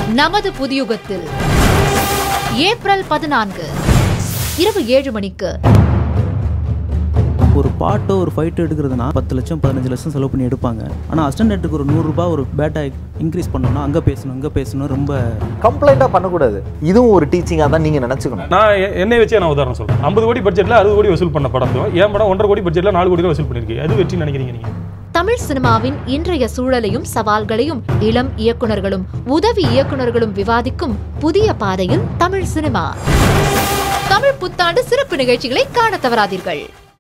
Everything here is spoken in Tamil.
நமது புதியுகத்தில் ஏப்ரல் பதினான்கு இரவு ஏழு மணிக்கு ஒரு பாட்டோ ஒரு ஃபைட்டோ எடுக்கிறதுனா பத்து லட்சம் பதினஞ்சு லட்சம் செலவு பண்ணி எடுப்பாங்க ஆனால் அஸ்டண்டேட்டுக்கு ஒரு நூறுரூபா ஒரு பேட்டை இன்க்ரீஸ் பண்ணோம்னா அங்கே பேசணும் இங்கே பேசணும் ரொம்ப கம்ப்ளைண்ட்டாக பண்ணக்கூடாது இதுவும் ஒரு டீச்சிங்காக தான் நீங்கள் நினச்சிக்கணும் நான் எ- என்னை வச்சே நான் உதாரணம் சொல்றேன் ஐம்பது கோடி பட்ஜெட்ல அறுபது கோடி வசூல் பண்ண படம் என் படம் ஒன்றரை கோடி பட்ஜெட்ல நாலு கோடி ரூபா வசூல் பண்ணிருக்கு அது வெற்றி நினைக்கிறீங்க நீங்க தமிழ் சினிமாவின் இன்றைய சூழலையும் சவால்களையும் இளம் இயக்குனர்களும் உதவி இயக்குனர்களும் விவாதிக்கும் புதிய பாதையில் தமிழ் சினிமா தமிழ் புத்தாண்டு சிறப்பு நிகழ்ச்சிகளை காண தவறாதீர்கள்